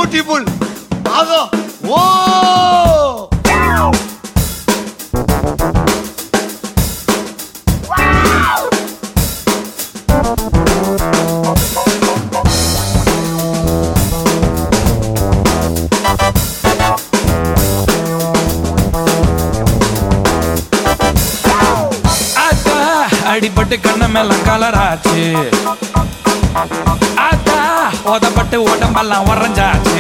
beautiful ஆகா ஓ ஆத்தா அடிபட்டு கண்ண மேலாம் கலராச்சு ஆத்தா உதப்பட்டு உடம்பெல்லாம் உறைஞ்சாச்சு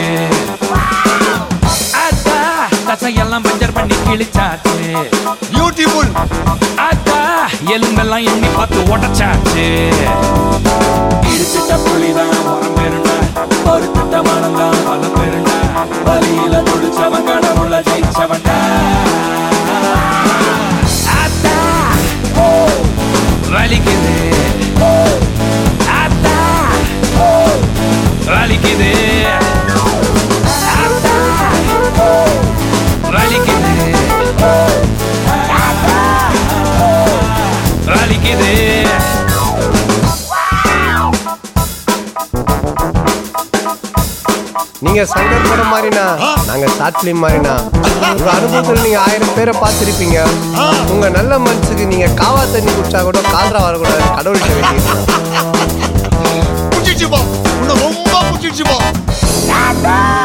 ஆத்தா தசையெல்லாம் பஞ்சர் பண்ணி கிழிச்சாச்சு பியூட்டிஃபுல் ஆத்தா எலும்பெல்லாம் எண்ணி பார்த்து உடச்சாச்சு இடிச்சிட்ட புலிதான் உரம் பெருண்டா ஒரு திட்ட மனம்தான் பல பெருண்டா வலியில துடிச்சவன் கடவுள ஜெயிச்சவன்டா ஆத்தா ஓ வலிக்குது ஓ ஆத்தா ஓ வலிக்குது ஆத்தா ஓ வலிக்குது ஓ ஆத்தா ஓ வலிக்குது நீங்க சங்கர் படம் மாதிரினா நாங்க ஷார்ட் பிலிம் மாதிரினா உங்க அனுபவத்துல நீங்க ஆயிரம் பேரை பார்த்திருப்பீங்க உங்க நல்ல மனசுக்கு நீங்க காவா தண்ணி குடிச்சா கூட கால்ரா வரக்கூடாது கடவுள்கிட்ட வேண்டியிருக்கோம் பிடிச்சிச்சு போ உன்னை ரொம்ப பிடிச்சிச்சு போ ஆ